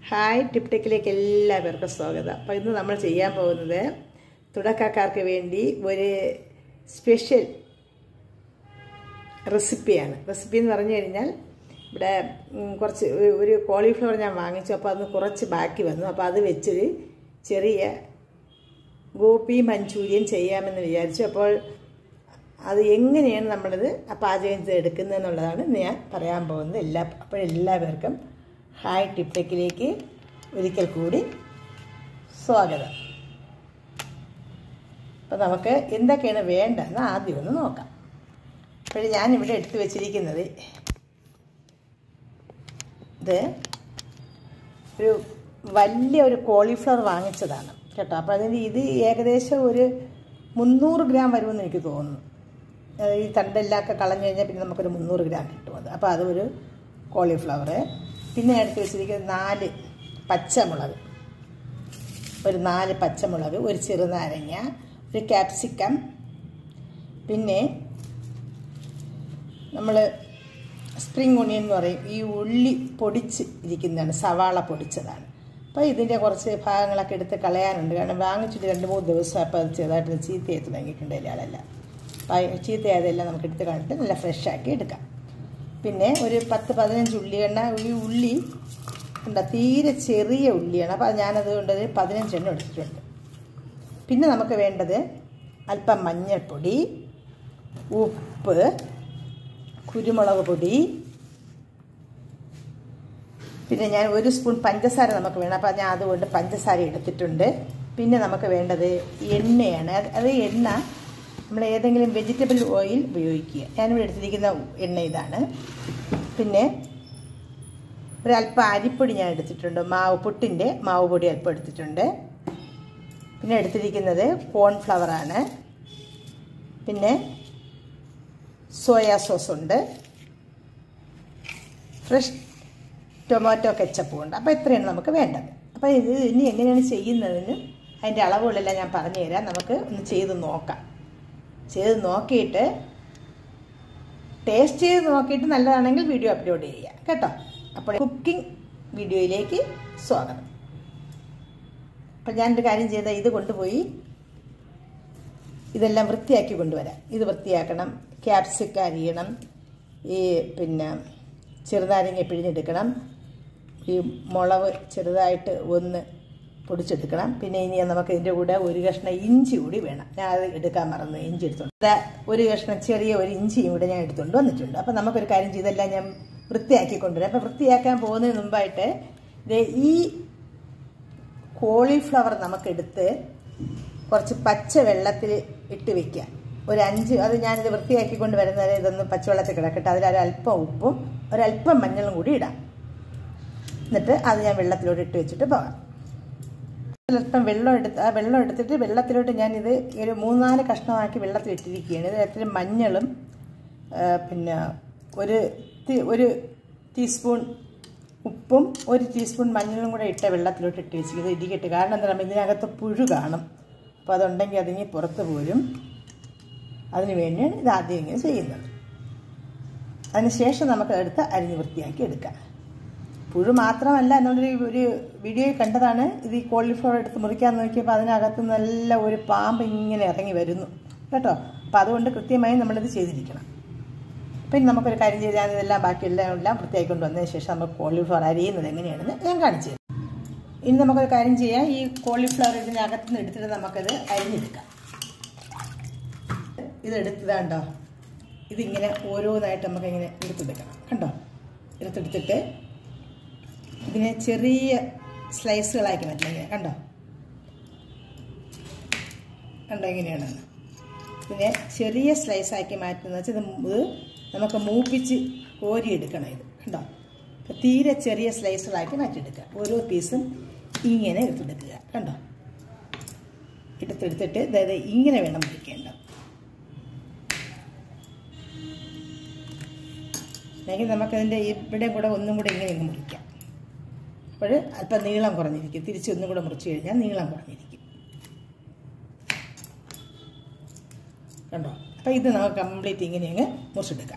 Hi ടിപ്ടെക്കിലേക്ക് എല്ലാവർക്കും സ്വാഗതം അപ്പോൾ ഇന്ന് നമ്മൾ ചെയ്യാൻ പോകുന്നത് തുടക്കക്കാർക്ക് വേണ്ടി ഒരു സ്പെഷ്യൽ റെസിപ്പിയാണ് റെസിപ്പി എന്ന് പറഞ്ഞു കഴിഞ്ഞാൽ ഇവിടെ ഉം, കുറച്ച് ഒരു- ഒരു കോളിഫ്ലവർ ഞാൻ വാങ്ങിച്ചു അപ്പോൾ അത് കുറച്ച് ബാക്കി വന്നു അപ്പോൾ അത് വെച്ചൊരു ചെറിയ ഗോപി മഞ്ചൂരിയൻ ചെയ്യാമെന്ന് വിചാരിച്ചു അപ്പോൾ അത് എങ്ങനെയാണ് നമ്മളിത് ആ പാചകം ചെയ്ത് എടുക്കുന്നതെന്നുള്ളതാണ് ഇന്ന് ഞാൻ പറയാൻ പോകുന്നത് എല്ലാ അപ്പോൾ എല്ലാവർക്കും ഹായ് ടിപ്ടെക്കിലേക്ക് ഒരിക്കൽ കൂടി സ്വാഗതം അപ്പോൾ നമുക്ക് എന്തൊക്കെയാണ് വേണ്ടതെന്ന് ആദ്യം ഒന്ന് നോക്കാം അപ്പോൾ ഞാനിവിടെ എടുത്തു വെച്ചിരിക്കുന്നത് ഇത് ഒരു വലിയ ഒരു കോളിഫ്ലവർ വാങ്ങിച്ചതാണ് കേട്ടോ അപ്പോൾ അതിന് ഇത് ഏകദേശം ഒരു മുന്നൂറ് ഗ്രാം വരുമെന്ന് എനിക്ക് തോന്നുന്നു അത് ഈ തണ്ടെല്ലാമൊക്കെ കളഞ്ഞു കഴിഞ്ഞാൽ പിന്നെ നമുക്കൊരു മുന്നൂറ് ഗ്രാം കിട്ടും അത് അപ്പോൾ അതൊരു കോളിഫ്ലവർ പിന്നെ ഞാൻ എടുത്ത് വെച്ചിരിക്കുന്നത് നാല് പച്ചമുളക് ഒരു നാല് പച്ചമുളക് ഒരു ചെറുനാരങ്ങ ഒരു ക്യാപ്സിക്കം പിന്നെ നമ്മൾ സ്പ്രിംഗ് ഒണിയൻ എന്ന് പറയും ഈ ഉള്ളി പൊടിച്ച് ഇരിക്കുന്നതാണ് സവാള പൊടിച്ചതാണ് അപ്പോൾ ഇതിൻ്റെ കുറച്ച് ഭാഗങ്ങളൊക്കെ എടുത്ത് കളയാനുണ്ട് കാരണം വാങ്ങിച്ചിട്ട് രണ്ട് മൂന്ന് ദിവസം അപ്പോൾ അത് ചെറുതായിട്ട് ചീത്തയായി തുടങ്ങിയിട്ടുണ്ട് ഇയാളെല്ലാം അപ്പോൾ ചീത്തയായതെല്ലാം നമുക്ക് എടുത്ത് കണ്ടിട്ട് നല്ല ഫ്രഷാക്കി എടുക്കാം പിന്നെ ഒരു പത്ത് പതിനഞ്ച് ഉള്ളി എണ്ണ ഈ ഉള്ളി ഉണ്ട് തീരെ ചെറിയ ഉള്ളിയാണ് അപ്പോൾ അത് ഞാനത് കൊണ്ട് ഒരു പതിനഞ്ചെണ്ണം എടുത്തിട്ടുണ്ട് പിന്നെ നമുക്ക് വേണ്ടത് അല്പം മഞ്ഞൾപ്പൊടി ഉപ്പ് കുരുമുളക് പൊടി പിന്നെ ഞാൻ ഒരു സ്പൂൺ പഞ്ചസാര നമുക്ക് വേണം അപ്പോൾ ഞാൻ അതുകൊണ്ട് പഞ്ചസാര എടുത്തിട്ടുണ്ട് പിന്നെ നമുക്ക് വേണ്ടത് എണ്ണയാണ് അത് അത് എണ്ണ നമ്മൾ ഏതെങ്കിലും വെജിറ്റബിൾ ഓയിൽ ഉപയോഗിക്കുക ഞാനിവിടെ എടുത്തിരിക്കുന്ന എണ്ണ ഇതാണ് പിന്നെ ഒരല്പം അരിപ്പൊടി ഞാൻ എടുത്തിട്ടുണ്ട് മാവ് പുട്ടിൻ്റെ മാവ് പൊടി അല്പം എടുത്തിട്ടുണ്ട് പിന്നെ എടുത്തിരിക്കുന്നത് കോൺഫ്ലവറാണ് പിന്നെ സോയാ സോസ് ഉണ്ട് ഫ്രഷ് ടൊമാറ്റോ കെച്ചപ്പും ഉണ്ട് അപ്പോൾ ഇത്രയാണ് നമുക്ക് വേണ്ടത് അപ്പോൾ ഇത് ഇനി എങ്ങനെയാണ് ചെയ്യുന്നതിന് അതിൻ്റെ അളവുകളെല്ലാം ഞാൻ പറഞ്ഞു തരാം നമുക്ക് ഒന്ന് ചെയ്ത് നോക്കാം ചെയ്ത് നോക്കിയിട്ട് ടേസ്റ്റ് ചെയ്ത് നോക്കിയിട്ട് നല്ലതാണെങ്കിൽ വീഡിയോ അപ്ലോഡ് ചെയ്യാം കേട്ടോ അപ്പോൾ കുക്കിംഗ് വീഡിയോയിലേക്ക് സ്വാഗതം അപ്പം ഞാനൊരു കാര്യം ചെയ്താൽ ഇത് കൊണ്ടുപോയി ഇതെല്ലാം വൃത്തിയാക്കി കൊണ്ടുവരാം ഇത് വൃത്തിയാക്കണം ക്യാപ്സിക്ക അരിയണം ഈ പിന്നെ ചെറുനാരങ്ങ പിഴിഞ്ഞെടുക്കണം ഈ മുളക് ചെറുതായിട്ട് ഒന്ന് പൊടിച്ചെടുക്കണം പിന്നെ ഇനി നമുക്ക് ഇതിൻ്റെ കൂടെ ഒരു കഷ്ണം ഇഞ്ചി കൂടി വേണം ഞാൻ അത് എടുക്കാൻ മറന്നു ഇഞ്ചി എടുത്തോണ്ട് ദാ ഒരു കഷ്ണം ചെറിയ ഒരു ഇഞ്ചിയും കൂടെ ഞാൻ എടുത്തുകൊണ്ട് വന്നിട്ടുണ്ട് അപ്പം നമുക്കൊരു കാര്യം ചെയ്തെല്ലാം ഞാൻ വൃത്തിയാക്കി കൊണ്ടുവരാം അപ്പം വൃത്തിയാക്കാൻ പോകുന്നതിന് മുമ്പായിട്ട് ദേ ഈ കോളിഫ്ലവർ നമുക്കെടുത്ത് കുറച്ച് പച്ച വെള്ളത്തിൽ ഇട്ട് വെക്കുക ഒരു അഞ്ച് അത് ഞാനിത് വൃത്തിയാക്കി കൊണ്ട് വരുന്നത് ഇതൊന്ന് പച്ചവെള്ളത്തിൽ കിടക്കട്ടെ അതിൽ ഒരല്പം ഉപ്പും ഒരല്പം മഞ്ഞളും കൂടി ഇടാം എന്നിട്ട് അത് ഞാൻ വെള്ളത്തിലോട്ട് ഇട്ട് വെച്ചിട്ട് പോകാം അല്പം വെള്ളം എടുത്ത് ആ വെള്ളം എടുത്തിട്ട് വെള്ളത്തിലോട്ട് ഞാനിത് ഒരു മൂന്നാല് കഷ്ണമാക്കി വെള്ളത്തിൽ ഇട്ടിരിക്കുകയാണ് ഇതിൽ മഞ്ഞളും ആ, പിന്നെ ഒരു തി- ഒരു ടീസ്പൂൺ ഉപ്പും ഒരു ടീസ്പൂൺ മഞ്ഞളും കൂടെ ഇട്ട വെള്ളത്തിലോട്ട് ഇട്ട് വെച്ചിരിക്കുന്നത് ഇരിക്കട്ടെ കാരണം എന്താ പറയുക ഇതിനകത്ത് പുഴു കാണും അപ്പോൾ അതുണ്ടെങ്കിൽ അതിന് പുറത്ത് പോരും അതിന് വേണ്ടിയാണ് ഇത് ആദ്യം ഇങ്ങനെ ചെയ്യുന്നത് അതിനുശേഷം നമുക്ക് എടുത്ത് അരിഞ്ഞ് വൃത്തിയാക്കി എടുക്കാം പുഴു മാത്രമല്ല എന്നുള്ളൊരു ഒരു വീഡിയോയിൽ കണ്ടതാണ് ഇത് ഈ കോളിഫ്ലവർ എടുത്ത് മുറിക്കാൻ നോക്കിയപ്പോൾ അതിനകത്ത് നല്ല ഒരു പാമ്പ് ഇങ്ങനെ ഇറങ്ങി വരുന്നു കേട്ടോ അപ്പോൾ അതുകൊണ്ട് കൃത്യമായി നമ്മളിത് ചെയ്തിരിക്കണം പിന്നെ നമുക്കൊരു കാര്യം ചെയ്താൽ ഇതെല്ലാം ബാക്കിയെല്ലാം എല്ലാം വൃത്തിയാക്കി കൊണ്ടുവന്നതിന് ശേഷം നമുക്ക് കോളിഫ്ലവർ അരിയുന്നത് എങ്ങനെയാണെന്ന് ഞാൻ കാണിച്ചു തരാം ഇനി നമുക്കൊരു കാര്യം ചെയ്യാം ഈ കോളിഫ്ലവർ ഇതിനകത്ത് നിന്ന് എടുത്തിട്ട് നമുക്കത് അരിഞ്ഞെടുക്കാം ഇതെടുത്തതാണ്ടോ ഇതിങ്ങനെ ഓരോന്നായിട്ട് നമുക്കിങ്ങനെ എടുത്തെടുക്കണം കണ്ടോ എടുത്തെടുത്തിട്ട് ഇതിനെ ചെറിയ സ്ലൈസുകളാക്കി മാറ്റണം ഇങ്ങനെ കണ്ടോ കണ്ടോ ഇങ്ങനെയാണെന്ന് ഇതിനെ ചെറിയ സ്ലൈസാക്കി മാറ്റുന്നത് വെച്ചാൽ ഇത് ഇത് നമുക്ക് മൂപ്പിച്ച് കോരിയെടുക്കണം ഇത് കണ്ടോ അപ്പോൾ തീരെ ചെറിയ സ്ലൈസുകളാക്കി മാറ്റിയെടുക്കുക ഓരോ പീസും ഇങ്ങനെ എടുത്തെടുക്കുക കണ്ടോ എടുത്തെടുത്തിട്ട് അതായത് ഇങ്ങനെ വേണം മുറിക്കേണ്ടത് അല്ലെങ്കിൽ നമുക്കതിൻ്റെ ഇവിടെ കൂടെ ഒന്നും കൂടെ ഇങ്ങനെ ഇങ്ങ് മുറിക്കാം അപ്പോൾ അല്പം നീളം കുറഞ്ഞിരിക്കും തിരിച്ച് ഒന്നും കൂടെ മുറിച്ച് കഴിഞ്ഞാൽ നീളം കുറഞ്ഞിരിക്കും കണ്ടോ അപ്പോൾ ഇത് നമുക്ക് കംപ്ലീറ്റ് ഇങ്ങനെ അങ്ങ് മുറിച്ചെടുക്കാം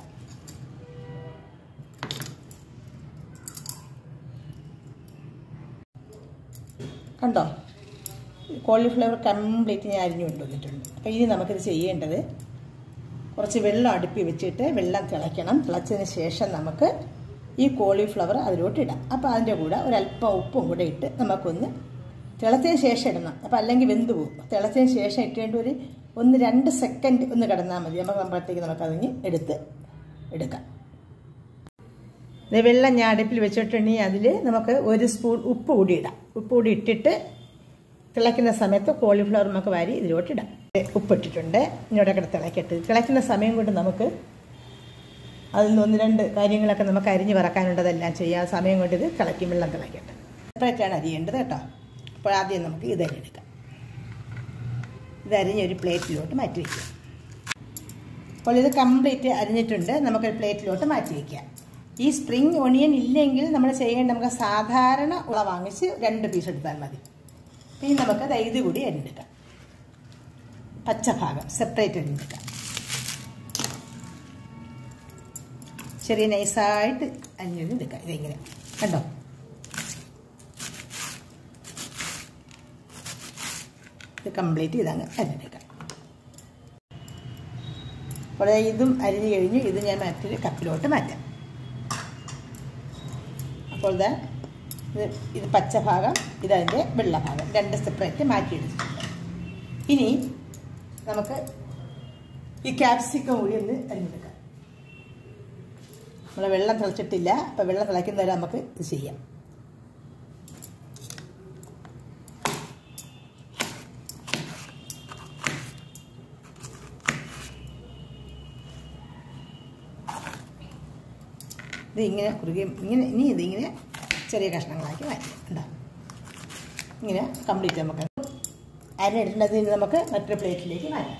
കണ്ടോ കോളിഫ്ലവർ കംപ്ലീറ്റ് ഞാൻ അരിഞ്ഞു കൊണ്ടുവന്നിട്ടുണ്ട് അപ്പോൾ ഇനി നമുക്കിത് ചെയ്യേണ്ടത് കുറച്ച് വെള്ളം അടുപ്പി വെച്ചിട്ട് വെള്ളം തിളയ്ക്കണം തിളച്ചതിന് ശേഷം നമുക്ക് ഈ കോളിഫ്ലവർ അതിലോട്ട് ഇടാം അപ്പോൾ അതിൻ്റെ കൂടെ ഒരല്പം ഉപ്പും കൂടെ ഇട്ട് നമുക്കൊന്ന് തിളച്ചതിന് ശേഷം ഇടണം അപ്പോൾ അല്ലെങ്കിൽ വെന്ത് പോകും തിളച്ചതിന് ശേഷം ഇട്ടേണ്ട ഒരു ഒന്ന് രണ്ട് സെക്കൻഡ് ഒന്ന് കിടന്നാൽ മതി നമുക്ക് നമ്മളത്തേക്ക് നമുക്കതിന് എടുത്ത് എടുക്കാം ഇത് വെള്ളം ഞാൻ അടുപ്പിൽ വെച്ചിട്ടുണ്ടെങ്കിൽ അതിൽ നമുക്ക് ഒരു സ്പൂൺ ഉപ്പ് കൂടി ഇടാം ഉപ്പ് കൂടി ഇട്ടിട്ട് തിളയ്ക്കുന്ന സമയത്ത് കോളിഫ്ലവർ നമുക്ക് വാരി ഇതിലോട്ട് ഇടാം ഉപ്പിട്ടിട്ടുണ്ട് ഇങ്ങോട്ട് കിടന്ന് തിളക്കട്ട് തിളയ്ക്കുന്ന സമയം കൊണ്ട് നമുക്ക് അതിൽ നിന്ന് ഒന്ന് രണ്ട് കാര്യങ്ങളൊക്കെ നമുക്ക് അരിഞ്ഞ് വറക്കാനുള്ളതെല്ലാം ചെയ്യാം സമയം കൊണ്ട് ഇത് തിളയ്ക്കും വെള്ളം തിളക്കട്ടെ സെപ്പറേറ്റാണ് അരിയേണ്ടത് കേട്ടോ അപ്പോൾ ആദ്യം നമുക്ക് ഇത് അരിയെടുക്കാം ഇത് അരിഞ്ഞ് ഒരു പ്ലേറ്റിലോട്ട് മാറ്റി വയ്ക്കാം അപ്പോൾ ഇത് കംപ്ലീറ്റ് അരിഞ്ഞിട്ടുണ്ട് നമുക്കൊരു പ്ലേറ്റിലോട്ട് മാറ്റി വയ്ക്കാം ഈ സ്പ്രിങ് ഒണിയൻ ഇല്ലെങ്കിൽ നമ്മൾ ചെയ്യേണ്ട നമുക്ക് സാധാരണ ഉള വാങ്ങിച്ച് രണ്ട് പീസ് എടുത്താൽ മതി പിന്നെ നമുക്ക് ദാ ഇത് കൂടി അരിഞ്ഞെടുക്കാം പച്ചഭാഗം സെപ്പറേറ്റ് അരിഞ്ഞെടുക്കാം ചെറിയ നൈസായിട്ട് അരിഞ്ഞെടുക്കാം ഇതിങ്ങനെ കണ്ടോ ഇത് കംപ്ലീറ്റ് ഇതങ്ങ് അരിഞ്ഞെടുക്കാം അപ്പോൾ ഇതും അരിഞ്ഞു കഴിഞ്ഞു ഇത് ഞാൻ മറ്റൊരു കപ്പിലോട്ട് മാറ്റാം അപ്പോൾ ഇതാ ഇത് ഇത് പച്ച ഭാഗം ഇതതിൻ്റെ വെള്ള ഭാഗം രണ്ട് സെപ്പറേറ്റ് മാറ്റിയെടുത്തിട്ടുണ്ട് ഇനി നമുക്ക് ഈ ക്യാപ്സിക്കം കൂടി ഒന്ന് അരിഞ്ഞെടുക്കാം നമ്മൾ വെള്ളം തിളച്ചിട്ടില്ല അപ്പോൾ വെള്ളം തിളയ്ക്കുന്നവരെ നമുക്ക് ഇത് ചെയ്യാം ഇത് ഇങ്ങനെ കുറുകെ ഇങ്ങനെ ഇനി ഇതിങ്ങനെ ചെറിയ കഷ്ണങ്ങളാക്കി മാറ്റി ഉണ്ടോ ഇങ്ങനെ കംപ്ലീറ്റ് നമുക്ക് അരയിടേണ്ടതിൽ നിന്ന് നമുക്ക് മറ്റൊരു പ്ലേറ്റിലേക്ക് മാറ്റാം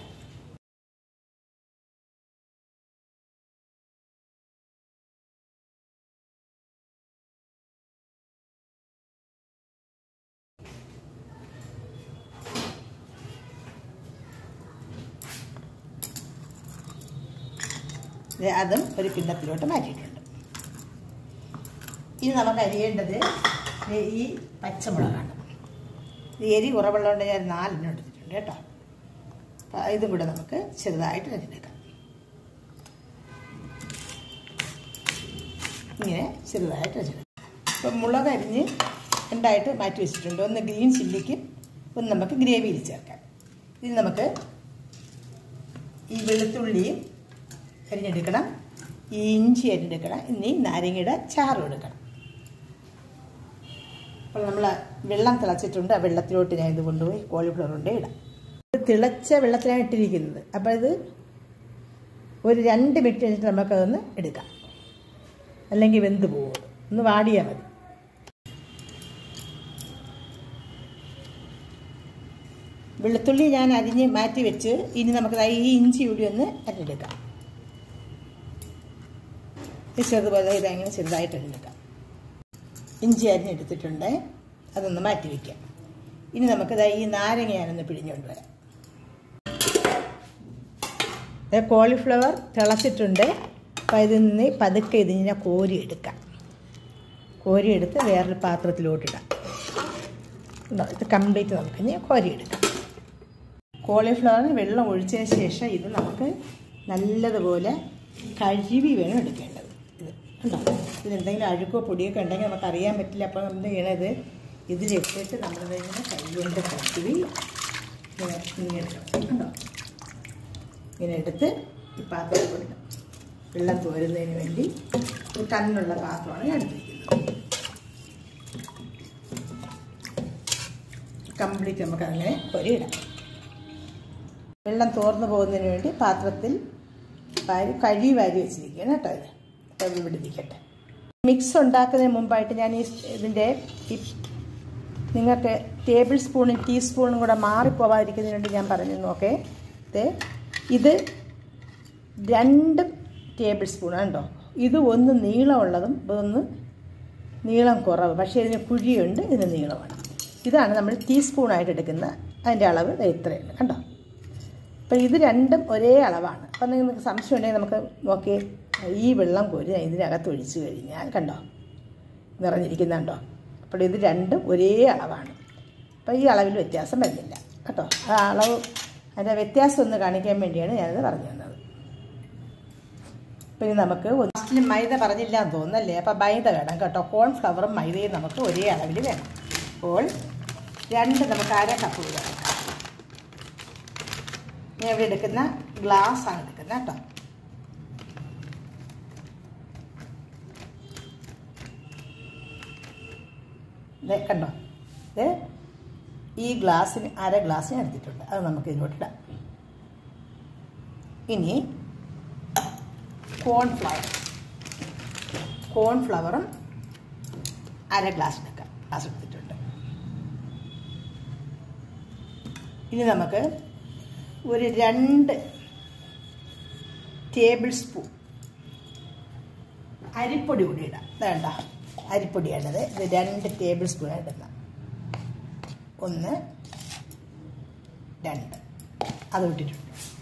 ഇത് അതും ഒരു കിണ്ണത്തിലോട്ട് മാറ്റിയിട്ടുണ്ട് ഇനി നമുക്ക് അരിയേണ്ടത് ദേ ഈ പച്ചമുളകാണ് ഇത് എരി കുറവുള്ളതുകൊണ്ട് ഞാൻ നാലെണ്ണം എടുത്തിട്ടുണ്ട് കേട്ടോ അപ്പം ഇതും കൂടെ നമുക്ക് ചെറുതായിട്ട് അരിഞ്ഞെടുക്കാം ഇങ്ങനെ ചെറുതായിട്ട് അരിഞ്ഞെടുക്കാം അപ്പം മുളക് അരിഞ്ഞ് രണ്ടായിട്ട് മാറ്റി വെച്ചിട്ടുണ്ട് ഒന്ന് ഗ്രീൻ ചില്ലിക്കും ഒന്ന് നമുക്ക് ഗ്രേവിയിൽ ചേർക്കാം ഇത് നമുക്ക് ഈ വെളുത്തുള്ളിയും അരിഞ്ഞെടുക്കണം ഈ ഇഞ്ചി അരിഞ്ഞെടുക്കണം ഇനി നാരങ്ങയുടെ ചാറും എടുക്കണം അപ്പോൾ നമ്മൾ വെള്ളം തിളച്ചിട്ടുണ്ട് ആ വെള്ളത്തിലോട്ട് ഞാൻ ഇത് കൊണ്ടുപോയി കോളിഫ്ലവർ കൊണ്ട് ഇടാം ഇത് തിളച്ച വെള്ളത്തിലാണ് ഇട്ടിരിക്കുന്നത് അപ്പോൾ ഇത് ഒരു രണ്ട് മിനിറ്റ് കഴിഞ്ഞിട്ട് നമുക്കതൊന്ന് എടുക്കാം അല്ലെങ്കിൽ വെന്ത് പോകും ഒന്ന് വാടിയാൽ മതി വെളുത്തുള്ളി ഞാൻ അരിഞ്ഞ് മാറ്റി വെച്ച് ഇനി നമുക്ക് ഈ ഇഞ്ചി കൂടി ഒന്ന് അരിഞ്ഞെടുക്കാം ചെറുതുപോലെ ഇതങ്ങനെ ചെറുതായിട്ട് അരിഞ്ഞെടുക്കാം ഇഞ്ചി അരിഞ്ഞെടുത്തിട്ടുണ്ട് അതൊന്ന് മാറ്റി വയ്ക്കാം ഇനി നമുക്ക് ഈ നാരങ്ങ ഞാനൊന്ന് പിഴിഞ്ഞുകൊണ്ട് വരാം കോളിഫ്ലവർ തിളച്ചിട്ടുണ്ട് അപ്പോൾ ഇതിൽ നിന്ന് പതുക്കെ ഇതിനെ കോരിയെടുക്കാം കോരിയെടുത്ത് വേറൊരു പാത്രത്തിലോട്ടിടാം ഇത് കംപ്ലീറ്റ് നമുക്ക് ഇനി കോരിയെടുക്കാം കോളിഫ്ലവറിന് വെള്ളം ഒഴിച്ചതിന് ശേഷം ഇത് നമുക്ക് നല്ലതുപോലെ കഴുകി വേണം എടുക്കേണ്ടത് ഇത് കണ്ടോ ഇതിലെന്തെങ്കിലും അഴുക്കോ പൊടിയൊക്കെ ഉണ്ടെങ്കിൽ നമുക്ക് അറിയാൻ പറ്റില്ല അപ്പോൾ നമ്മൾ ചെയ്യണത് ഇതിലിട്ടിട്ട് നമ്മളിതിങ്ങനെ കൈകൊണ്ട് കഴുകി ഇങ്ങനെ ഇങ്ങനെ എടുക്കണം കണ്ടോ ഇങ്ങനെ എടുത്ത് ഈ പാത്രത്തിൽ കൊടുക്കണം വെള്ളം തോരുന്നതിന് വേണ്ടി ഒരു കണ്ണുള്ള പാത്രമാണ് ഞാൻ എടുത്തിരിക്കുന്നത് കംപ്ലീറ്റ് നമുക്ക് അങ്ങനെ പൊരിയിടാം വെള്ളം തോർന്നു പോകുന്നതിന് വേണ്ടി പാത്രത്തിൽ വാരി കഴുകി വാരി വെച്ചിരിക്കുകയാണ് കേട്ടോ ഇത് അപ്പോൾ ഇവിടെ ഇരിക്കട്ടെ മിക്സ് ഉണ്ടാക്കുന്നതിന് മുമ്പായിട്ട് ഞാൻ ഈ ഇതിൻ്റെ ഈ നിങ്ങൾക്ക് ടേബിൾ സ്പൂണും ടീസ്പൂണും കൂടെ മാറിപ്പോവാതിരിക്കുന്നതിന് വേണ്ടി ഞാൻ പറഞ്ഞു നോക്കേ ഇത് ഇത് രണ്ട് ടേബിൾ സ്പൂണാണ് കേട്ടോ ഇത് ഒന്ന് നീളമുള്ളതും ഇതൊന്ന് നീളം കുറവ് പക്ഷേ ഇതിന് കുഴിയുണ്ട് ഇതിന് നീളമാണ് ഇതാണ് നമ്മൾ ടീസ്പൂണായിട്ട് എടുക്കുന്ന അതിൻ്റെ അളവ് ഇത്രയുണ്ട് കണ്ടോ അപ്പോൾ ഇത് രണ്ടും ഒരേ അളവാണ് അപ്പം നിങ്ങൾക്ക് സംശയം ഉണ്ടെങ്കിൽ നമുക്ക് നോക്കി ഈ വെള്ളം കോരി ഇതിനകത്ത് ഒഴിച്ച് കഴിഞ്ഞാൽ കണ്ടോ നിറഞ്ഞിരിക്കുന്നുണ്ടോ അപ്പോൾ ഇത് രണ്ടും ഒരേ അളവാണ് അപ്പോൾ ഈ അളവിൽ വ്യത്യാസം വരുന്നില്ല കേട്ടോ ആ അളവ് അതിൻ്റെ വ്യത്യാസം ഒന്ന് കാണിക്കാൻ വേണ്ടിയാണ് ഞാനത് പറഞ്ഞു തന്നത് പിന്നെ നമുക്ക് ലാസ്റ്റിൽ മൈദ പറഞ്ഞില്ല എന്ന് തോന്നുന്നല്ലേ അപ്പം മൈദ വേണം കേട്ടോ കോൺഫ്ലവറും മൈദയും നമുക്ക് ഒരേ അളവിൽ വേണം അപ്പോൾ രണ്ട് നമുക്ക് അര കപ്പ് വേണം ഞാൻ ഇവിടെ എടുക്കുന്ന ഗ്ലാസ് ആണ് എടുക്കുന്നത് കേട്ടോ ദേ കണ്ടോ ഇത് ഈ ഗ്ലാസ്സിന് അര ഗ്ലാസ്സിന് എടുത്തിട്ടുണ്ട് അത് നമുക്ക് ഇതിലോട്ടിടാം ഇനി കോൺഫ്ലവർ കോൺഫ്ലവറും അര ഗ്ലാസ് എടുക്കാം ഗ്ലാസ് എടുത്തിട്ടുണ്ട് ഇനി നമുക്ക് ഒരു രണ്ട് ടേബിൾ സ്പൂൺ അരിപ്പൊടി കൂടി ഇടാം വേണ്ട അരിപ്പൊടിയാണിത് ഇത് രണ്ട് ടേബിൾ സ്പൂൺ ഇടുന്ന ഒന്ന് രണ്ട് അത് ഇട്ടിട്ടുണ്ട്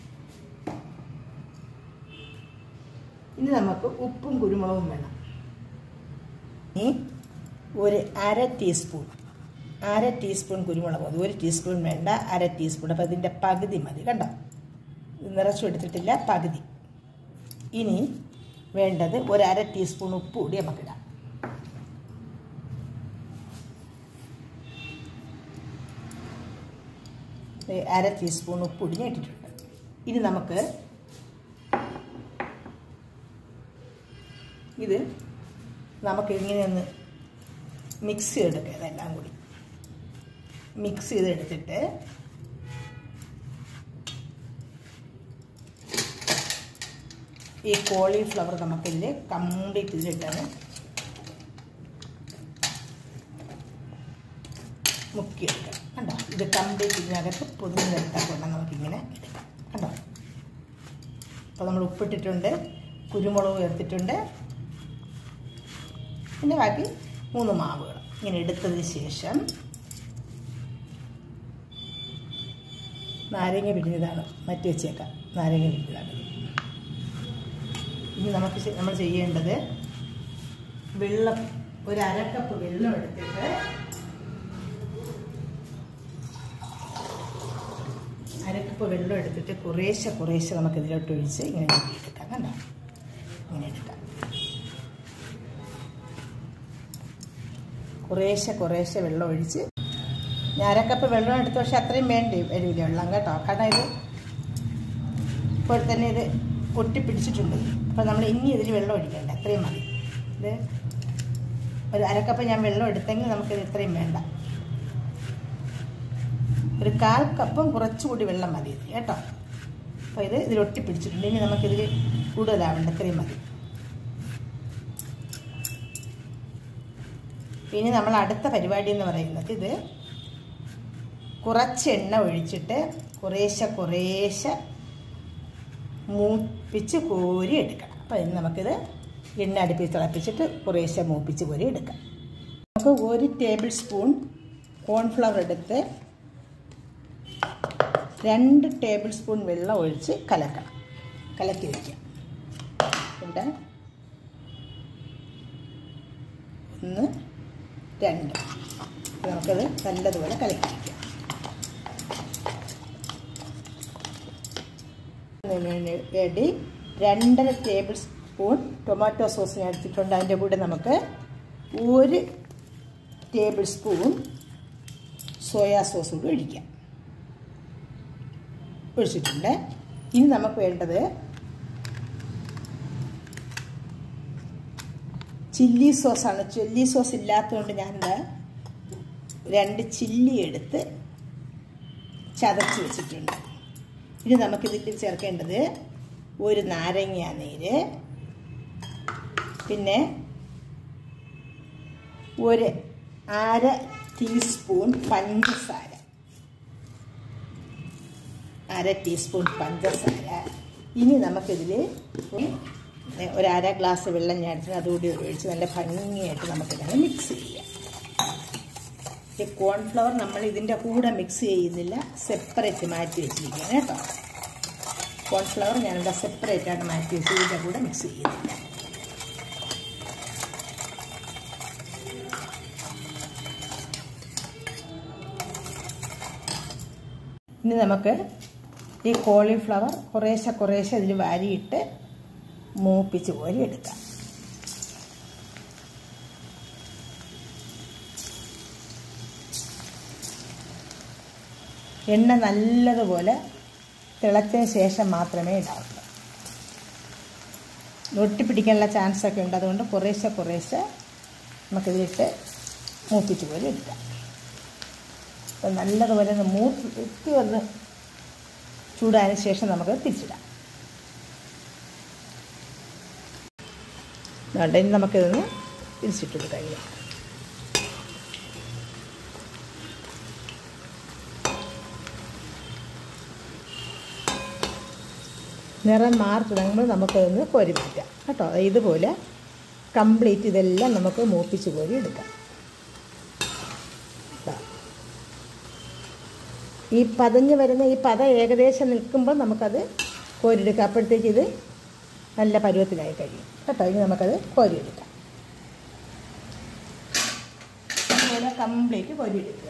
ഇനി നമുക്ക് ഉപ്പും കുരുമുളകും വേണം ഇനി ഒരു അര ടീസ്പൂൺ അര ടീസ്പൂൺ കുരുമുളക് മതി ഒരു ടീസ്പൂൺ വേണ്ട അര ടീസ്പൂൺ അപ്പോൾ ഇതിൻ്റെ പകുതി മതി കണ്ടോ ഇത് നിറച്ചും എടുത്തിട്ടില്ല പകുതി ഇനി വേണ്ടത് ഒരു അര ടീസ്പൂൺ ഉപ്പ് കൂടി നമുക്കിടാം ദേ അര ടീസ്പൂൺ ഉപ്പ് കൂടി ഞാൻ ഇട്ടിട്ടുണ്ട് ഇനി നമുക്ക് ഇത് നമുക്ക് ഇങ്ങനെ ഒന്ന് മിക്സ് ചെയ്തെടുക്കുക ഇതെല്ലാം കൂടി മിക്സ് ചെയ്തെടുത്തിട്ട് ഈ കോളിഫ്ലവർ നമുക്കിതിൽ കംപ്ലീറ്റ് ഇതിലിട്ടാണ് മുക്കിയെടുക്കാം കണ്ടോ ഇത് കംപ്ലീറ്റ് ഇതിനകത്ത് പൊതിഞ്ഞ് നിർത്താൻ കൊണ്ട് നമുക്കിങ്ങനെ എടുക്കാം കണ്ടോ അപ്പോൾ നമ്മൾ ഉപ്പിട്ടിട്ടുണ്ട് കുരുമുളക് ചേർത്തിട്ടുണ്ട് പിന്നെ ബാക്കി മൂന്ന് മാവുകൾ ഇങ്ങനെ എടുത്തതിന് ശേഷം നാരങ്ങ പിഴിഞ്ഞതാണ് മാറ്റി വെച്ചേക്കാം നാരങ്ങ പിഴിഞ്ഞതാണ് ഇനി നമുക്ക് ചെ- നമ്മൾ ചെയ്യേണ്ടത് വെള്ളം ഒരു അരക്കപ്പ് വെള്ളം എടുത്തിട്ട് അരക്കപ്പ് വെള്ളം എടുത്തിട്ട് കുറേശ്ശെ കുറേശ്ശെ നമുക്ക് ഇതിലോട്ട് ഒഴിച്ച് ഇങ്ങനെ എടുക്കാം കണ്ടോ ഇങ്ങനെ എടുക്കാം കുറേശ്ശെ കുറേശ്ശെ വെള്ളം ഒഴിച്ച് ഞാൻ അരക്കപ്പ് വെള്ളം എടുത്തു പക്ഷെ അത്രയും വേണ്ടി വരില്ല വെള്ളം കേട്ടോ കാരണം ഇത് ഇപ്പോൾ തന്നെ ഇത് ഒട്ടിപ്പിടിച്ചിട്ടുണ്ട് അപ്പോൾ നമ്മൾ ഇനി ഇതിൽ വെള്ളം ഒഴിക്കണ്ട അത്രയും മതി ഇത് ഒരു അരക്കപ്പ് ഞാൻ വെള്ളം എടുത്തെങ്കിൽ നമുക്കിത് ഇത്രയും വേണ്ട ഒരു കാൽ കപ്പും കുറച്ചുകൂടി വെള്ളം മതി ഇതിൽ കേട്ടോ അപ്പോൾ ഇത് ഇതിൽ ഒട്ടിപ്പിടിച്ചിട്ടുണ്ട് ഇനി നമുക്കിതിൽ കൂടുതലാവേണ്ട ഇത്രയും മതി ഇനി നമ്മൾ അടുത്ത പരിപാടി എന്ന് പറയുന്നത് ഇത് കുറച്ച് എണ്ണ ഒഴിച്ചിട്ട് കുറേശ്ശെ കുറേശ്ശെ മൂപ്പിച്ച് കോരി എടുക്കണം അപ്പോൾ ഇനി നമുക്കിത് എണ്ണ അടുപ്പിൽ തിളപ്പിച്ചിട്ട് കുറേശ്ശെ മൂപ്പിച്ച് കോരി എടുക്കാം നമുക്ക് ഒരു ടേബിൾ സ്പൂൺ കോൺഫ്ലവർ എടുത്ത് രണ്ട് ടേബിൾ സ്പൂൺ വെള്ളം ഒഴിച്ച് കലക്കണം കലക്കി വയ്ക്കാം ഇവിടെ ഒന്ന് രണ്ട് അപ്പോൾ നമുക്കത് നല്ലതുപോലെ കലക്കി വയ്ക്കാം ഇതിന് വേണ്ടി രണ്ടര ടേബിൾ സ്പൂൺ ടൊമാറ്റോ സോസ് ഞാൻ എടുത്തിട്ടുണ്ട് അതിൻ്റെ കൂടെ നമുക്ക് ഒരു ടേബിൾ സ്പൂൺ സോയാ സോസ് കൂടി ഒഴിക്കാം ഒഴിച്ചിട്ടുണ്ട് ഇനി നമുക്ക് വേണ്ടത് ചില്ലി സോസാണ് ചില്ലി സോസ് ഇല്ലാത്തതുകൊണ്ട് ഞാനിത് രണ്ട് ചില്ലി എടുത്ത് ചതച്ച് വെച്ചിട്ടുണ്ട് ഇനി നമുക്കിതിൽ ചേർക്കേണ്ടത് ഒരു നാരങ്ങ നീര് പിന്നെ ഒരു അര ടീസ്പൂൺ പഞ്ചസാര അര ടീസ്പൂൺ പഞ്ചസാര ഇനി നമുക്കിതിൽ ഒരു അര ഗ്ലാസ് വെള്ളം ഞാൻ എടുത്ത് അതുകൂടി ഒഴിച്ച് നല്ല ഭംഗിയായിട്ട് നമുക്കിതിനെ മിക്സ് ചെയ്യാം ഈ കോൺഫ്ലവർ നമ്മൾ ഇതിൻ്റെ കൂടെ മിക്സ് ചെയ്യുന്നില്ല സെപ്പറേറ്റ് മാറ്റി വെച്ചിരിക്കുകയാണ് കേട്ടോ കോൺഫ്ലവർ ഞാനിവിടെ സെപ്പറേറ്റ് ആയിട്ട് മാറ്റി വെച്ച് ഇതിൻ്റെ കൂടെ മിക്സ് ചെയ്യുന്നില്ല ഇനി നമുക്ക് ഈ കോളിഫ്ലവർ കുറേശ്ശെ കുറേശ്ശെ ഇതിൽ വാരിയിട്ട് മൂപ്പിച്ച് കോരി എടുക്കാം എണ്ണ നല്ലതുപോലെ തിളച്ചതിന് ശേഷം മാത്രമേ ഇടാവുള്ളൂ ഒട്ടിപ്പിടിക്കാനുള്ള ചാൻസൊക്കെ ഉണ്ട് അതുകൊണ്ട് കുറേശ്ശെ കുറേശ്ശെ നമുക്കിതിലിട്ട് മൂപ്പിച്ച് പോലെ എടുക്കാം അപ്പം നല്ലതുപോലെ ഒന്ന് മൂത്ത് എത്തി വന്ന് ചൂടായതിന് ശേഷം നമുക്ക് തിരിച്ചിടാം അതുകൊണ്ട് ഇനി നമുക്കിതൊന്ന് തിരിച്ചിട്ട് കഴിയാം നിറം മാറി തുടങ്ങുമ്പോൾ നമുക്കതൊന്ന് കോരി മാറ്റാം കേട്ടോ ഇതുപോലെ കംപ്ലീറ്റ് ഇതെല്ലാം നമുക്ക് മൂപ്പിച്ച് കോരി എടുക്കാം ദാ. ഈ പതഞ്ഞ് വരുന്ന ഈ പത ഏകദേശം നിൽക്കുമ്പോൾ നമുക്കത് കോരിയെടുക്കാം അപ്പോഴത്തേക്ക് ഇത് നല്ല പരുവത്തിലായി കഴിയും കേട്ടോ ഇനി നമുക്കത് കോരിയെടുക്കാം അതുപോലെ കംപ്ലീറ്റ് കോരിയെടുക്കുക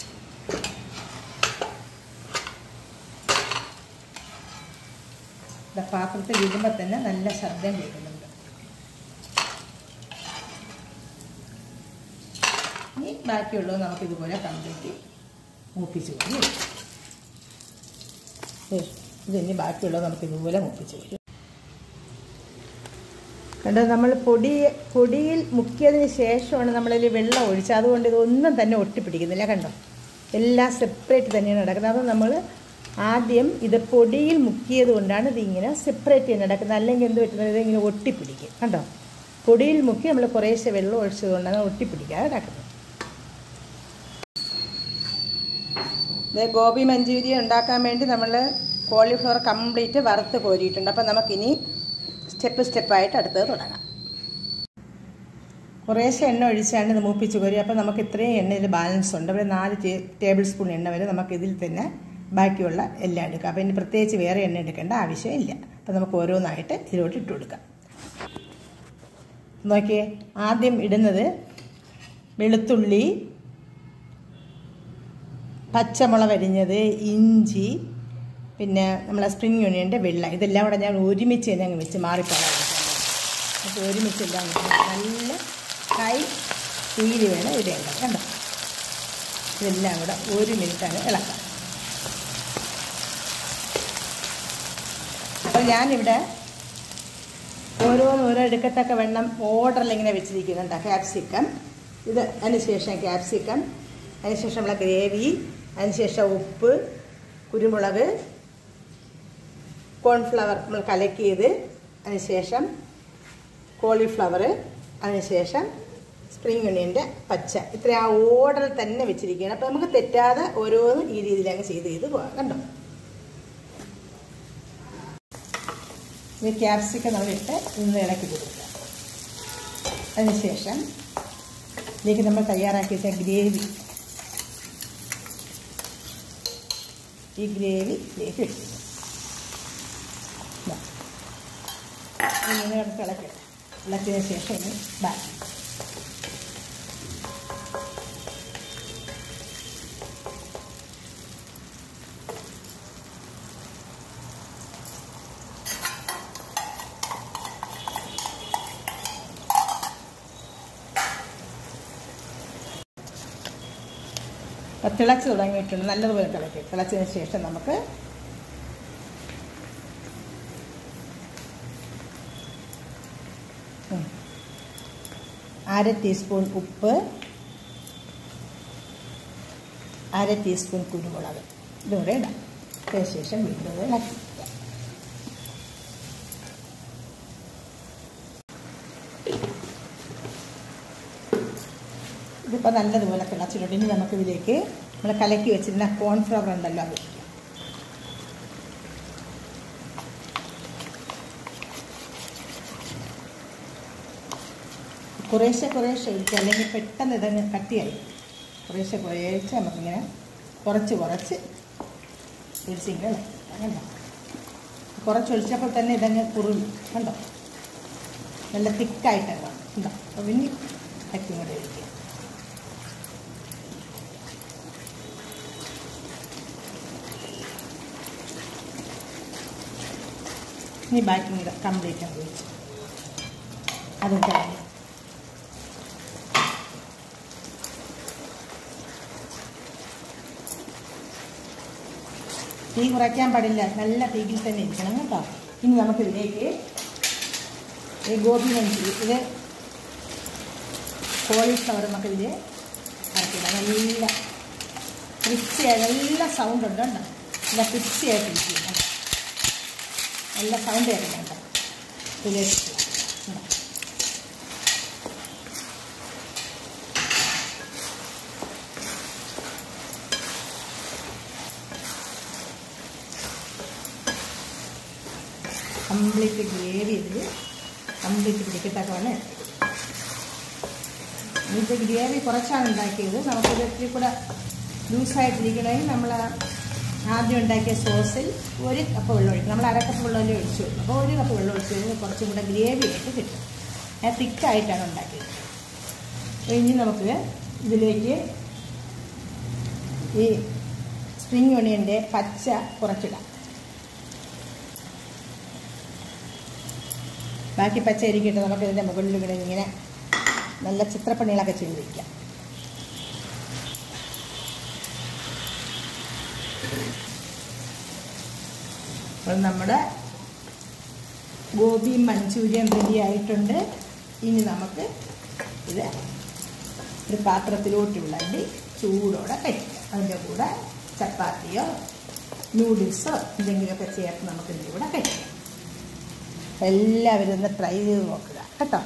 ദാ പാത്രത്തിൽ ഇടുമ്പോൾ തന്നെ നല്ല ശബ്ദം കേൾക്കുന്നുണ്ട് ഇനി ബാക്കിയുള്ളത് നമുക്ക് ഇതുപോലെ കംപ്ലീറ്റ് മൂപ്പിച്ച് പോയി ഇതിനി ബാക്കിയുള്ളത് നമുക്ക് ഇതുപോലെ മൂപ്പിച്ച് പോയി കണ്ടോ നമ്മൾ പൊടി പൊടിയിൽ മുക്കിയതിന് ശേഷമാണ് നമ്മളിൽ വെള്ളം ഒഴിച്ചത് അതുകൊണ്ട് ഇതൊന്നും തന്നെ ഒട്ടിപ്പിടിക്കുന്നില്ല കണ്ടോ എല്ലാം സെപ്പറേറ്റ് തന്നെയാണ് നടക്കുന്നത് അത് നമ്മൾ ആദ്യം ഇത് പൊടിയിൽ മുക്കിയത് കൊണ്ടാണ് ഇതിങ്ങനെ സെപ്പറേറ്റ് ചെയ്ത് നടക്കുന്നത് അല്ലെങ്കിൽ എന്ത് പറ്റുന്നത് ഇതിങ്ങനെ ഒട്ടിപ്പിടിക്കും കണ്ടോ പൊടിയിൽ മുക്കി നമ്മൾ കുറേശ്ശെ വെള്ളം ഒഴിച്ചത് കൊണ്ടാണ് ഒട്ടിപ്പിടിക്കാതെ നടക്കുന്നത് ഇത് ഗോപി മഞ്ചൂരിയൻ ഉണ്ടാക്കാൻ വേണ്ടി നമ്മൾ കോളിഫ്ലവർ കംപ്ലീറ്റ് വറുത്ത് കോരിയിട്ടുണ്ട് അപ്പം നമുക്കിനി സ്റ്റെപ്പ് സ്റ്റെപ്പായിട്ട് അടുത്തത് തുടങ്ങാം കുറേശ്ശെ എണ്ണ ഒഴിച്ചാണ് ഇത് മൂപ്പിച്ച് കോരി അപ്പോൾ നമുക്ക് ഇത്രയും എണ്ണയിൽ ബാലൻസ് ഉണ്ട് അപ്പോൾ നാല് ടേബിൾ സ്പൂൺ എണ്ണ വരെ നമുക്ക് ഇതിൽ തന്നെ ബാക്കിയുള്ള എല്ലാം എടുക്കാം അപ്പോൾ ഇനി പ്രത്യേകിച്ച് വേറെ എണ്ണ എടുക്കേണ്ട ആവശ്യമില്ല അപ്പോൾ നമുക്ക് ഓരോന്നായിട്ട് ഇതിലോട്ട് ഇട്ട് കൊടുക്കാം നോക്കിയേ ആദ്യം ഇടുന്നത് വെളുത്തുള്ളി പച്ചമുളക് അരിഞ്ഞത് ഇഞ്ചി പിന്നെ നമ്മളെ സ്പ്രിങ് യൂണിയൻ്റെ വെള്ള ഇതെല്ലാം കൂടെ ഞാൻ ഒരുമിച്ച് തന്നെ അങ്ങ് വെച്ച് മാറിപ്പോകാൻ അപ്പോൾ ഒരുമിച്ച് എല്ലാം കൂടെ നല്ല ഹൈ തീരി വേണം ഇടേണ്ടത് കണ്ടോ ഇതെല്ലാം കൂടെ ഒരു മിനിറ്റാണ് ഇളക്കാം അപ്പോൾ ഞാനിവിടെ ഓരോന്ന് ഓരോ എടുക്കത്തക്ക വെണ്ണം ഓർഡറിൽ ഇങ്ങനെ വെച്ചിരിക്കുന്നുണ്ട് ക്യാപ്സിക്കം ഇത് അതിനുശേഷം ക്യാപ്സിക്കം അതിനുശേഷമുള്ള ഗ്രേവി അതിനുശേഷം ഉപ്പ് കുരുമുളക് കോൺഫ്ലവർ നമ്മൾ കലക്കിയത് അതിനുശേഷം കോളിഫ്ലവർ അതിനുശേഷം സ്പ്രിംഗ് ഒണിയൻ്റെ പച്ച ഇത്ര ആ ഓർഡറിൽ തന്നെ വെച്ചിരിക്കുകയാണ് അപ്പോൾ നമുക്ക് തെറ്റാതെ ഓരോന്നും ഈ രീതിയിൽ അങ്ങ് ചെയ്ത് ചെയ്ത് പോകാം കണ്ടോ ഇത് ക്യാപ്സിക്കം നമ്മളിട്ട് ഇന്ന് ഇളക്കി കൊടുക്കുക അതിനുശേഷം ഇതിലേക്ക് നമ്മൾ തയ്യാറാക്കി വെച്ച ഗ്രേവി ഈ ഗ്രേവി ഇതിലേക്ക് ഇട്ടു ഇങ്ങനെ നമുക്ക് ഇളക്കട്ടെ ഇളക്കിയതിന് ശേഷം ഇനി ബാക്കി അപ്പോൾ തിളച്ച് തുടങ്ങിയിട്ടുണ്ട് നല്ലതുപോലെ തിളക്കി തിളച്ചതിന് ശേഷം നമുക്ക് ഉം. അര ടീസ്പൂൺ ഉപ്പ് അര ടീസ്പൂൺ കുരുമുളക് ഇതുകൂടെ ഇടാം അതിന് ശേഷം വീണ്ടും ഇത് ഇളക്കി വെക്കാം. ഇതിപ്പോൾ നല്ലതുപോലെ തിളച്ചിട്ടുണ്ട് ഇനി നമുക്കിതിലേക്ക് നമ്മൾ കലക്കി വെച്ചിരുന്ന കോൺഫ്ലവർ ഉണ്ടല്ലോ അത് ഒഴിക്കാം. കുറേശ്ശെ കുറേശ്ശെ ഒഴിക്കുക അല്ലെങ്കിൽ പെട്ടെന്ന് ഇതങ്ങ് കട്ടിയായി കുറേശ്ശെ കുറേശ്ശെ നമുക്കിങ്ങനെ കുറച്ച് കുറച്ച് ഒഴിച്ചിങ്ങനെ കണ്ടോ കുറച്ചൊഴിച്ചപ്പോൾ തന്നെ ഇതങ്ങ് കുറുകി കണ്ടോ നല്ല തിക്കായിട്ടാണ് കണ്ടോ അപ്പോൾ പിന്നെ കട്ടി കൂടെ ഒഴിക്കുക ഇനി ബാക്കി കൂടെ കംപ്ലീറ്റ് ആവും ഒഴിച്ച് അതും കഴിഞ്ഞു തീ കുറയ്ക്കാൻ പാടില്ല നല്ല തീയിൽ തന്നെ ഇരിക്കണം കേട്ടോ ഇനി നമുക്കിതിലേക്ക് ഈ ഗോപി മഞ്ചൂരി ഇത് കോളിഫ്ലവർ നമുക്കിതിൽ ഇറക്കിടാം നല്ല ക്രിസ്പിയായി നല്ല സൗണ്ട് ഉണ്ട് കേട്ടോ നല്ല ക്രിസ്പിയായിട്ട് ഇരിക്കും കേട്ടോ. നല്ല സൗണ്ട് കേൾക്കുന്നുണ്ട് ഇതിലേക്ക് ഇടാം. ഉണ്ടോ? കംപ്ലീറ്റ് ഗ്രേവി ഇതിൽ കംപ്ലീറ്റ് പിടിക്കത്തക്കവണ്ണം ഇട്ടു ഇത് ഗ്രേവി കുറച്ചാണ് ഉണ്ടാക്കിയത് നമുക്കിത് ഇത്തിരി കൂടെ ലൂസായിട്ടിരിക്കണമെങ്കിൽ നമ്മൾ ആദ്യം ഉണ്ടാക്കിയ സോസിൽ ഒരു കപ്പ് വെള്ളം ഒഴിക്കും നമ്മൾ അരക്കപ്പ് വെള്ളമല്ലേ ഒഴിച്ചു അപ്പോൾ ഒരു കപ്പ് വെള്ളം ഒഴിച്ച് കഴിഞ്ഞാൽ കുറച്ചും കൂടെ ഗ്രേവി ആയിട്ട് കിട്ടും ഞാൻ തിക്കായിട്ടാണ് ഉണ്ടാക്കിയത് അപ്പോൾ ഇനി നമുക്ക് ഇതിലേക്ക് ഈ സ്പ്രിങ് ഒണിയൻ്റെ പച്ച കുറച്ചിടാം ബാക്കി പച്ച ഇരിക്കട്ടെ നമുക്ക് ഇതിൻ്റെ മുകളിൽ ഇങ്ങനെ ഇങ്ങനെ നല്ല ചിത്രപ്പണികളൊക്കെ ചെയ്ത് വയ്ക്കാം അപ്പോൾ നമ്മുടെ ഗോപി മഞ്ചൂരിയൻ റെഡി ആയിട്ടുണ്ട് ഇനി നമുക്ക് ഇത് ഒരു പാത്രത്തിലോട്ട് വിളമ്പി ചൂടോടെ കഴിക്കാം അതിൻ്റെ കൂടെ ചപ്പാത്തിയോ നൂഡിൽസോ എന്തെങ്കിലുമൊക്കെ ചേർത്ത് നമുക്ക് ഇതിൻ്റെ കൂടെ കഴിക്കാം എല്ലാവരും ഒന്ന് ട്രൈ ചെയ്ത് നോക്കുക കേട്ടോ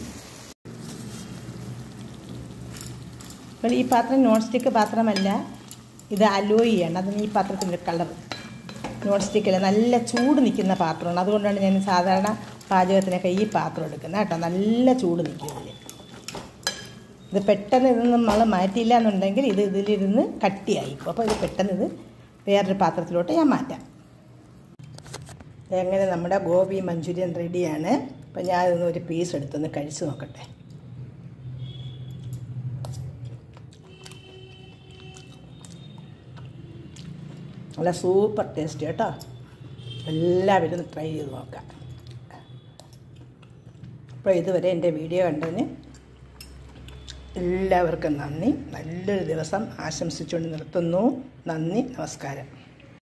അപ്പോൾ ഈ പാത്രം നോൺ സ്റ്റിക്ക് പാത്രമല്ല ഇത് അലോയിയാണ് അതിന് ഈ പാത്രത്തിൻ്റെ കളർ നോൺ സ്റ്റിക്കല്ല നല്ല ചൂട് നിൽക്കുന്ന പാത്രമാണ് അതുകൊണ്ടാണ് ഞാൻ സാധാരണ പാചകത്തിനൊക്കെ ഈ പാത്രം എടുക്കുന്നത് കേട്ടോ നല്ല ചൂട് നിൽക്കും ഇതിൽ ഇത് പെട്ടെന്ന് ഇതൊന്നും നമ്മൾ മാറ്റിയില്ല എന്നുണ്ടെങ്കിൽ ഇത് ഇതിലിരുന്ന് കട്ടിയായിക്കും അപ്പോൾ ഇത് പെട്ടെന്ന് ഇത് വേറൊരു പാത്രത്തിലോട്ട് ഞാൻ മാറ്റാം എങ്ങനെ നമ്മുടെ ഗോബി മഞ്ചൂരിയൻ റെഡിയാണ് അപ്പം ഞാൻ ഇതൊന്ന് ഒരു പീസ് എടുത്തൊന്ന് കഴിച്ച് നോക്കട്ടെ നല്ല സൂപ്പർ ടേസ്റ്റ് കേട്ടോ എല്ലാവരും ഒന്ന് ട്രൈ ചെയ്ത് നോക്കാം അപ്പോൾ ഇതുവരെ എൻ്റെ വീഡിയോ കണ്ടതിന് എല്ലാവർക്കും നന്ദി നല്ലൊരു ദിവസം ആശംസിച്ചുകൊണ്ട് നിർത്തുന്നു നന്ദി നമസ്കാരം